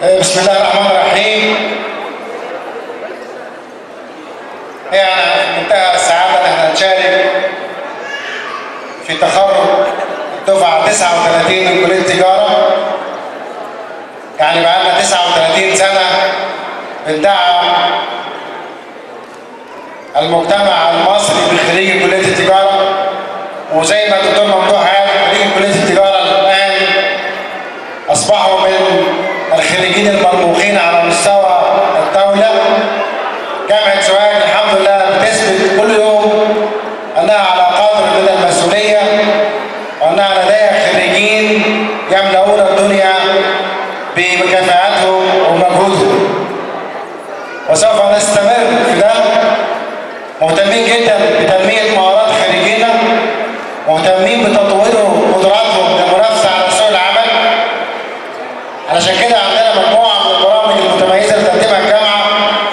بسم الله الرحمن الرحيم يعني في منتهى السعادة ان احنا نشارك في تخرج الدفعة 39 من كلية التجارة يعني بقالنا 39 سنة بندعم المجتمع المصري بخريج كلية التجارة وزي ما الدكتور ممدوح قال خريج كلية التجارة الآن أصبحوا من الخريجين المرموقين على مستوى الدولة جامعة سوهاج الحمد لله بتثبت كل يوم أنها على قدر من المسؤولية وأنها لديها خريجين يملؤون الدنيا بمكافآتهم ومجهودهم وسوف نستمر في ده مهتمين جدا بتنمية مهارات خريجينا مهتمين بتطويرهم قدراتهم للمنافسة على سوق العمل علشان كده عندنا مجموعة من البرامج المتميزة اللي بتقدمها الجامعة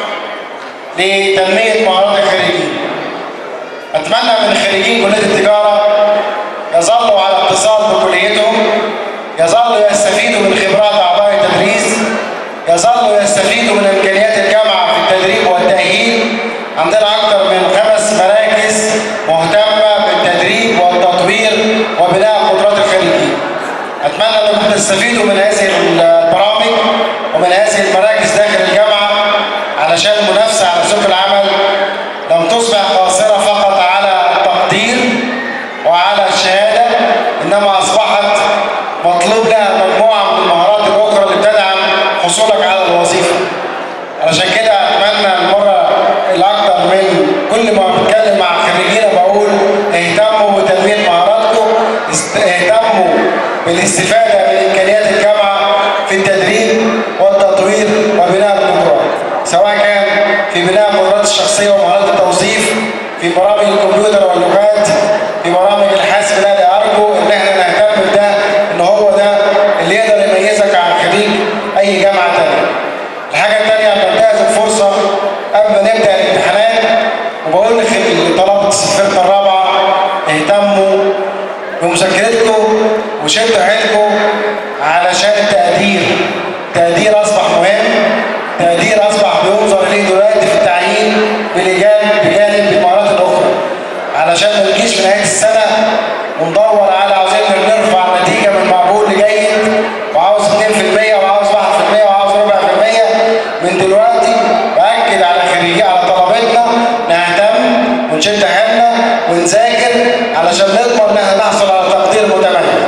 لتنمية مهارات الخريجين. أتمنى من خريجين كلية التجارة يظلوا على اتصال بكليتهم، يظلوا يستفيدوا من خبرات أعضاء التدريس، يظلوا يستفيدوا من إمكانيات الجامعة في التدريب والتأهيل. عندنا أكثر من خمس مراكز مهتمة بالتدريب والتطوير وبناء قدرات الخريجين. أتمنى أنكم تستفيدوا من هذه البرامج ومن هذه المراكز داخل الجامعة علشان المنافسة على سوق العمل لم تصبح قاصرة فقط على التقدير وعلى الشهادة إنما أصبحت مطلوب لها مجموعة من المهارات الأخرى اللي بتدعم حصولك على الوظيفة علشان كده أتمنى المرة الأكثر من كل ما بتكلم مع خريجين بقول اهتموا بتنمية مهاراتكم اهتموا بالاستفادة من إمكانيات الجامعة في التدريب والتطوير وبناء القدرات سواء كان في بناء القدرات الشخصية ومهارات التوظيف في برامج الكمبيوتر واللغات في برامج الحاسب الآلي أرجو إن احنا نهتم بده إن هو ده اللي يقدر يميزك عن خريج أي جامعة تانية. الحاجة التانية بنتهز الفرصة قبل ما نبدأ الامتحانات وبقول لطلبة الفرقة الرابعة اهتموا بمذاكرتكم وشدوا حيلكم علشان التقدير التقدير اصبح مهم التقدير اصبح بينظر اليه دلوقتي في التعيين بلجان بجانب المهارات الاخرى علشان ما نجيش في نهايه السنه وندور على عاوزين نرفع نتيجه من مقبول لجيد وعاوز 2% وعاوز 1% وعاوز ربع في المية من دلوقتي باكد على خريجي على طلبتنا نهتم ونشد حيلنا ونذاكر علشان نضمن ان احنا نحصل على تقدير متميز.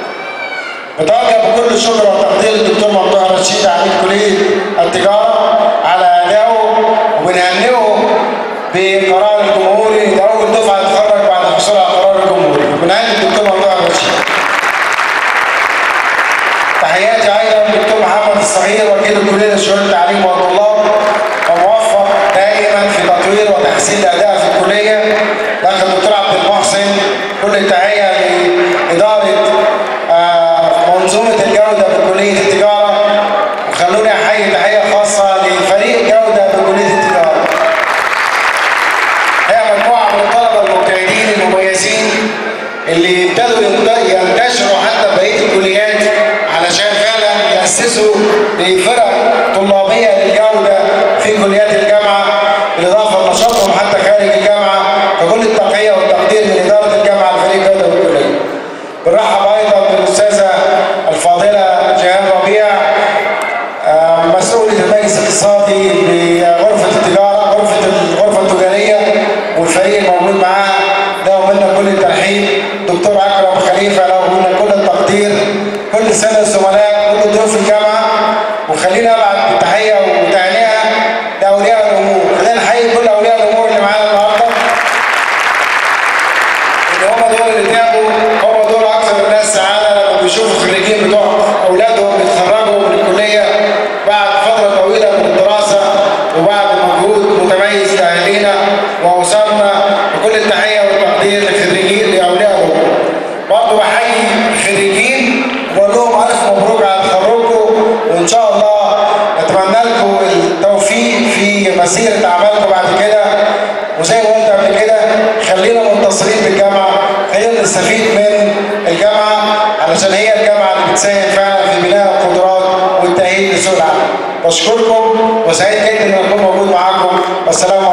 بتوجه بكل الشكر والتقدير للدكتور ممدوح رشيد عميد كليه التجاره على ادائه وبنهنئه بقرار الجمهوري ده اول دفعه يتخرج بعد الحصول على قرار الجمهوري فبنهنئ الدكتور ممدوح رشيد. تحياتي ايضا للدكتور محمد الصغير وكيل الكليه لشؤون التعليم والطلاب وموفق دائما في تطوير وتحسين الاداء في الكليه الاخ الدكتور عبد المحسن كل التحيه لاداره منظومه الجوده بكليه التجاره وخلوني احيي تحيه خاصه لفريق جوده بكليه التجاره هي مجموعه من الطلبه المجتهدين المميزين اللي ابتدوا ينتشروا حتى بقيه الكليات علشان فعلا يأسسوا لفرق طلابية للجودة في كليات الجامعة بالإضافة لنشاطهم حتى خارج الجامعة فكل التقية والتقدير من إدارة الجامعة لفريق جودة بالكلية. بنرحب أيضا بالأستاذة الفاضلة جيهان ربيع مسؤولة المجلس الاقتصادي بغرفة التجارة غرفة الغرفة التجارية والفريق الموجود معاها له منا كل الترحيب دكتور أكرم خليفة له منا كل التقدير كل سنة الزملاء كل ضيوف الجامعة وخلينا ابعت تحية وتهنئة لأولياء الأمور خلينا نحيي كل أولياء الأمور اللي معانا النهاردة إن هم دول اللي تعبوا هم دول أكثر الناس سعادة لما بيشوفوا الخريجين بتوع أولادهم بيتخرجوا من الكلية بعد فترة طويلة من الدراسة وبعد مجهود متميز لأهالينا وأسرنا وكل التحية والتقدير للخريجين لأولياء الأمور برضه بحيي الخريجين وبقول لهم ألف مبروك على تخرجكم وإن شاء الله نتمنى لكم التوفيق في مسيرة أعمالكم بعد كده وزي ما قلت قبل كده خلينا متصلين بالجامعة خلينا نستفيد من الجامعة علشان هي الجامعة اللي بتساهم فعلا في بناء القدرات والتأهيل لسوق العمل. بشكركم وسعيد جدا ان اكون موجود معاكم والسلام